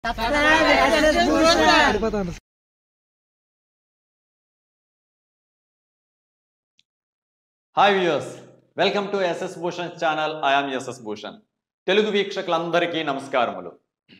వెళ్ళిపోతాను hi viewers welcome to SS Bhushan channel I am SS Bhushan Telugu వీక్షకులందరికీ నమస్కారములు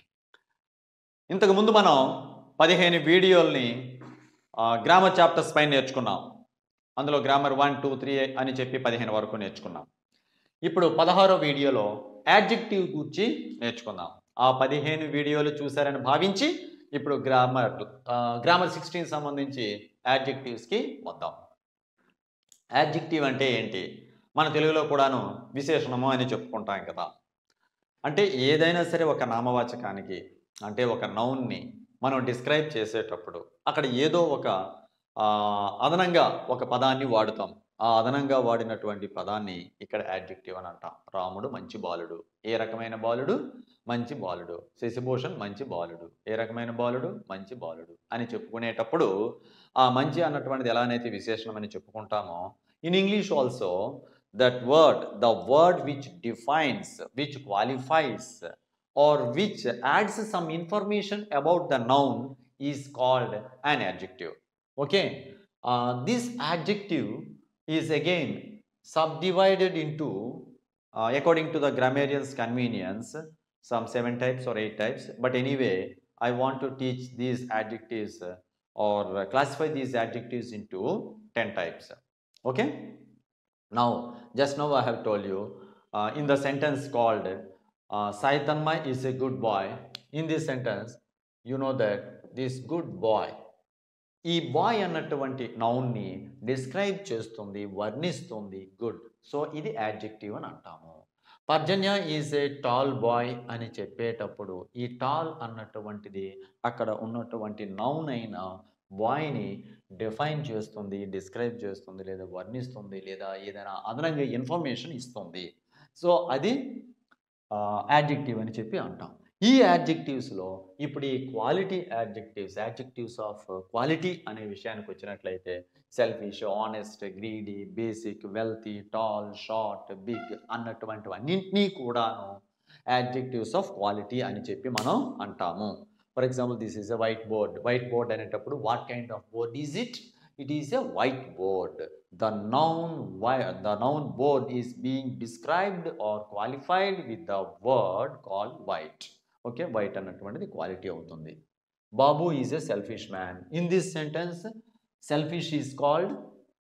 ఇంతకు ముందు మనం పదిహేను వీడియోల్ని ఆ, గ్రామర్ చాప్టర్స్ పైన నేర్చుకున్నాం అందులో గ్రామర్ వన్ టూ త్రీ అని చెప్పి పదిహేను వరకు నేర్చుకున్నాం ఇప్పుడు పదహారో వీడియోలో యాడ్జెక్టివ్ గురించి నేర్చుకుందాం ఆ పదిహేను వీడియోలు చూశారని భావించి ఇప్పుడు గ్రామర్ గ్రామర్ సిక్స్టీన్ సంబంధించి యాడ్జెక్టివ్స్కి వద్దాం యాడ్జెక్టివ్ అంటే ఏంటి మన తెలుగులో కూడాను విశేషణము అని చెప్పుకుంటాం కదా అంటే ఏదైనా సరే ఒక నామవాచకానికి అంటే ఒక నౌన్ని మనం డిస్క్రైబ్ చేసేటప్పుడు అక్కడ ఏదో ఒక ఆ, అదనంగా ఒక పదాన్ని వాడుతాం ఆ అదనంగా వాడినటువంటి పదాన్ని ఇక్కడ యాడ్జెక్టివ్ అని అంటాం రాముడు మంచి బాలుడు ఏ రకమైన బాలుడు మంచి బాలుడు శశిభూషణ్ మంచి బాలుడు ఏ రకమైన బాలుడు మంచి బాలుడు అని చెప్పుకునేటప్పుడు ఆ మంచి అన్నటువంటిది ఎలానైతే విశేషణం అని చెప్పుకుంటామో in English also that word the word which defines which qualifies or which adds some information about the noun is called an adjective okay uh, this adjective is again subdivided into uh, according to the grammarian's convenience some seven types or eight types but anyway i want to teach these adjectives uh, or uh, classify these adjectives into 10 types okay now just now i have told you uh, in the sentence called uh, Saitanma is a good boy in this sentence you know that this good boy ఈ boy అన్నటువంటి నౌన్ని describe చేస్తుంది వర్ణిస్తుంది good so ఇది adjective అని అంటాము Parjanya is a tall boy అని చెప్పేటప్పుడు ఈ టాల్ అన్నటువంటిది అక్కడ ఉన్నటువంటి నౌన్ అయిన బాయ్ని డిఫైన్ చేస్తుంది డిస్క్రైబ్ చేస్తుంది లేదా వర్ణిస్తుంది లేదా ఏదైనా అదనంగా ఇన్ఫర్మేషన్ ఇస్తుంది సో అది యాడ్జెక్టివ్ అని చెప్పి అంటాం ఈ యాడ్జెక్టివ్స్లో ఇప్పుడు ఈ quality adjectives adjectives of quality అనే విషయానికి వచ్చినట్లయితే selfish honest greedy basic wealthy tall short big అన్నటువంటివన్నింటినీ కూడాను యాడ్జెక్టివ్స్ ఆఫ్ క్వాలిటీ అని చెప్పి మనం అంటాము for example this is a white board white board అనేటప్పుడు what kind of board is it it is a white board the noun the noun board is being described or qualified with the word call white okay white అన్నటువంటిది quality అవుతుంది బాబు is a selfish man in this sentence selfish is called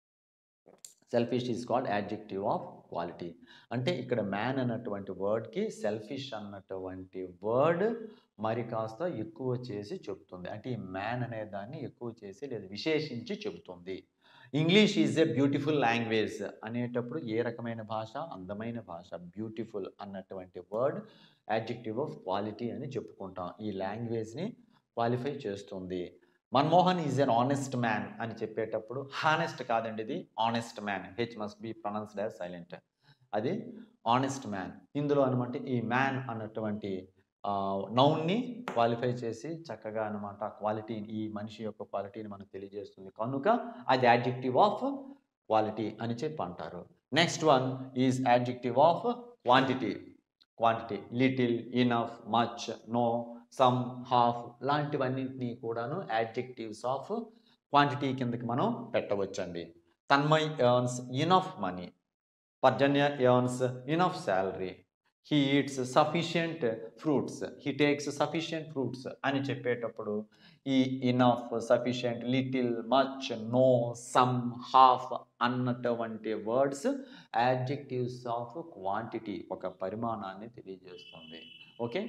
selfish is called adjective of quality అంటే ఇక్కడ man అన్నటువంటి వర్డ్కి selfish అన్నటువంటి word మరి కాస్త ఎక్కువ చేసి చెప్తుంది అంటే ఈ మ్యాన్ అనే దాన్ని ఎక్కువ చేసి లేదా విశేషించి చెబుతుంది English is a beautiful language అనేటప్పుడు ఏ రకమైన భాష అందమైన భాష బ్యూటిఫుల్ అన్నటువంటి వర్డ్ యాడ్జెక్టివ్ ఆఫ్ క్వాలిటీ అని చెప్పుకుంటాం ఈ లాంగ్వేజ్ని క్వాలిఫై చేస్తుంది Manmohan is an honest man అని చెప్పేటప్పుడు హానెస్ట్ కాదండి ఇది honest man H must be pronounced as silent అది ఆనెస్ట్ మ్యాన్ ఇందులో అనమాట ఈ మ్యాన్ అన్నటువంటి నౌన్ని క్వాలిఫై చేసి చక్కగా అనమాట క్వాలిటీ ఈ మనిషి యొక్క క్వాలిటీని మనకు తెలియజేస్తుంది కనుక అది యాడ్జెక్టివ్ ఆఫ్ క్వాలిటీ అని చెప్పి అంటారు next one is adjective of quantity quantity little enough much no some half లాంటివన్నింటినీ కూడాను యాడ్జెక్టివ్స్ ఆఫ్ క్వాంటిటీ కిందకి మనం పెట్టవచ్చండి Tanmay earns enough money Parjanya earns enough salary he eats sufficient fruits he takes sufficient fruits అని చెప్పేటప్పుడు ఈ enough sufficient little much no some half అన్నటువంటి words adjectives of quantity ఒక పరిమాణాన్ని తెలియజేస్తుంది okay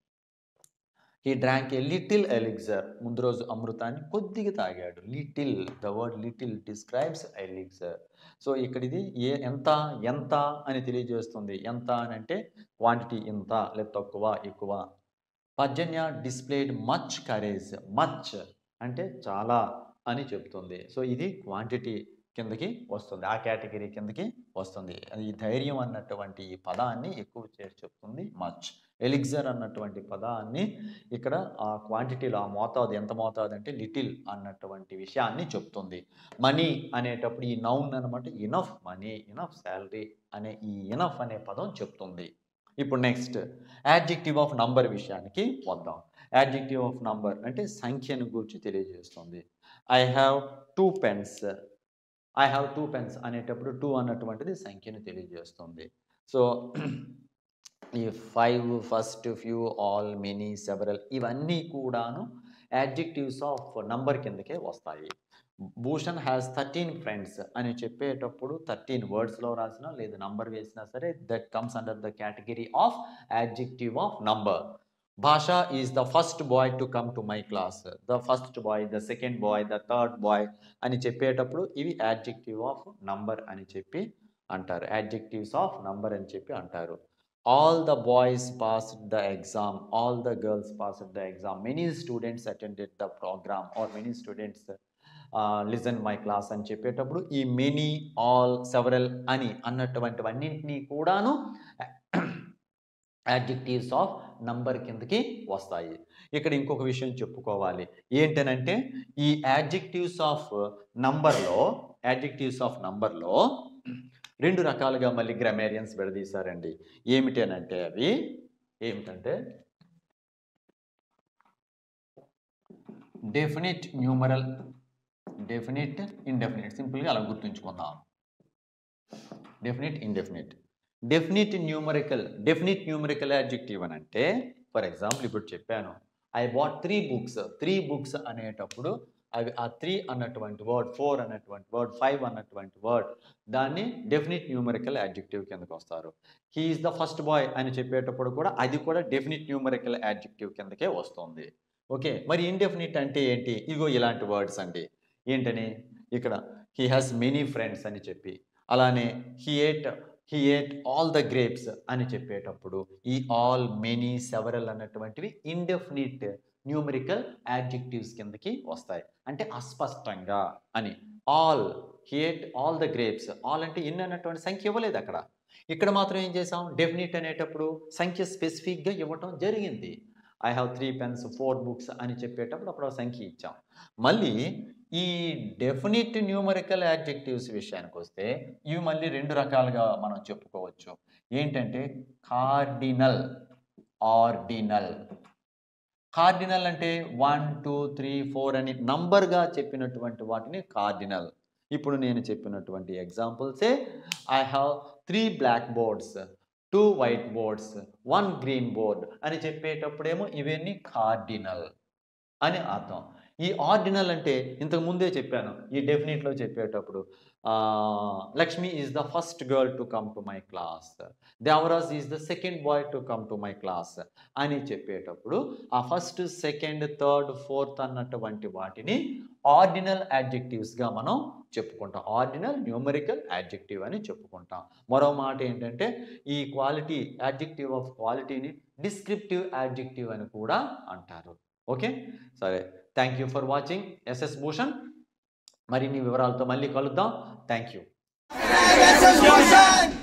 he drank a little elixir ముందు రోజు అమృతాన్ని కొద్దిగా తాగాడు little the word little describes elixir so ఇక్కడ ఇది ఏ ఎంత ఎంత అని తెలియజేస్తుంది ఎంత అని అంటే క్వాంటిటీ ఇంత లేదా తక్కువ ఎక్కువ Parjanya displayed much courage much అంటే చాలా అని చెప్తుంది సో ఇది క్వాంటిటీ కిందకి వస్తుంది ఆ కేటగిరీ కిందకి వస్తుంది ఈ ధైర్యం అన్నటువంటి ఈ పదాన్ని ఎక్కువ చేసి చెప్తుంది మచ్ ఎలిగ్జర్ అన్నటువంటి పదాన్ని ఇక్కడ ఆ క్వాంటిటీలో ఆ మోతాదు ఎంత మోతాదు అంటే లిటిల్ అన్నటువంటి విషయాన్ని చెప్తుంది మనీ అనేటప్పుడు ఈ నౌన్ అనమాట ఇనఫ్ మనీ ఇనఫ్ శాలరీ అనే ఈ ఇనఫ్ అనే పదం చెప్తుంది ఇప్పుడు నెక్స్ట్ యాడ్జెక్టివ్ ఆఫ్ నంబర్ విషయానికి వద్దాం యాడ్జెక్టివ్ ఆఫ్ నంబర్ అంటే సంఖ్యను గురించి తెలియజేస్తుంది I have two pens I have two pens అనేటప్పుడు టూ అన్నటువంటిది సంఖ్యను తెలియజేస్తుంది సో ఈ five first few all many several ఇవన్నీ కూడాను యాడ్జెక్టివ్స్ ఆఫ్ నంబర్ కిందకే వస్తాయి భూషణ్ హ్యాస్ థర్టీన్ ఫ్రెండ్స్ అని చెప్పేటప్పుడు థర్టీన్ వర్డ్స్లో రాసినా లేదా నంబర్ వేసినా సరే that comes under the category of adjective of number Bhasha is the first boy to come to my class the first boy the second boy the third boy అని చెప్పేటప్పుడు ఇవి adjective of number అని చెప్పి అంటారు adjectives of number అని చెప్పి అంటారు all the boys passed the exam all the girls passed the exam many students attended the programme or many students listen my class అని చెప్పేటప్పుడు ఈ మెనీ ఆల్ సెవరల్ అని అన్నటువంటివన్నింటినీ కూడాను యాడ్జెక్టివ్స్ ఆఫ్ నంబర్ కిందకి వస్తాయి ఇక్కడ ఇంకొక విషయం చెప్పుకోవాలి ఏంటనంటే ఈ యాడ్జెక్టివ్స్ ఆఫ్ నంబర్లో యాడ్జెక్టివ్స్ ఆఫ్ నంబర్లో రెండు రకాలుగా మళ్ళీ గ్రామేరియన్స్ విడదీశారండి ఏమిటనంటే అవి ఏమిటంటే డెఫినిట్ న్యూమరల్ డెఫినిట్ ఇండెఫినిట్ సింపుల్గా అలా గుర్తుంచుకుందాం definite indefinite definite numerical definite numerical adjective అని అంటే ఫర్ ఎగ్జాంపుల్ ఇప్పుడు చెప్పాను I what three books three books అనేటప్పుడు అవి ఆ త్రీ అన్నటువంటి వర్డ్ ఫోర్ అన్నటువంటి వర్డ్ ఫైవ్ అన్నటువంటి వర్డ్ దాన్ని డెఫినిట్ న్యూమరికల్ యాడ్జెక్టివ్ కిందకి వస్తారు he is the first boy అని చెప్పేటప్పుడు కూడా అది కూడా డెఫినిట్ న్యూమరికల్ యాడ్జెక్టివ్ కిందకే వస్తుంది ఓకే మరి ఇండెఫినిట్ అంటే ఏంటి ఇదిగో ఇలాంటి వర్డ్స్ అండి ఏంటని ఇక్కడ హీ హ్యాస్ మెనీ ఫ్రెండ్స్ అని చెప్పి అలానే he ate he ate all the grapes అని చెప్పేటప్పుడు ఈ ఆల్ మెనీ సెవరల్ అన్నటువంటివి ఇండెఫినిట్ న్యూమరికల్ యాడ్జెక్టివ్స్ కిందకి వస్తాయి అంటే అస్పష్టంగా అని all he ate all the grapes all అంటే ఇన్ అన్నటువంటి సంఖ్య ఇవ్వలేదు అక్కడ ఇక్కడ మాత్రం ఏం చేసాం డెఫినిట్ అనేటప్పుడు సంఖ్య స్పెసిఫిక్గా ఇవ్వటం జరిగింది I have three pens four books అని చెప్పేటప్పుడు అప్పుడు ఆ సంఖ్య ఇచ్చాం మళ్ళీ ఈ డెఫినిట్ న్యూమరికల్ యాడ్జెక్టివ్స్ విషయానికి వస్తే ఇవి మళ్ళీ రెండు రకాలుగా మనం చెప్పుకోవచ్చు ఏంటంటే కార్డినల్ ఆర్డినల్ కార్డినల్ అంటే వన్ టూ త్రీ ఫోర్ అని నంబర్గా చెప్పినటువంటి వాటిని కార్డినల్ ఇప్పుడు నేను చెప్పినటువంటి ఎగ్జాంపుల్సే I have three black boards two white boards one green board అని చెప్పేటప్పుడేమో ఇవన్నీ కార్డినల్ అని అర్థం ఈ ఆర్డినల్ అంటే ఇంతకు ముందే చెప్పాను ఈ డెఫినెట్లో చెప్పేటప్పుడు ఆ, Lakshmi is the first girl to come to my class Devaraj is the second boy to come to my class అని చెప్పేటప్పుడు ఆ ఫస్ట్ సెకండ్ థర్డ్ ఫోర్త్ అన్నటువంటి వాటిని ఆర్డినల్ యాడ్జెక్టివ్స్గా మనం చెప్పుకుంటాం ఆర్డినల్ న్యూమరికల్ యాడ్జెక్టివ్ అని చెప్పుకుంటాం మరో మాట ఏంటంటే ఈ క్వాలిటీ యాడ్జెక్టివ్ ఆఫ్ క్వాలిటీని డిస్క్రిప్టివ్ యాడ్జెక్టివ్ అని కూడా అంటారు ఓకే సరే thank you for watching S S Bhushan మరిన్ని వివరాలతో మళ్ళీ కలుద్దాం థ్యాంక్ యూ Yes, Bhushan!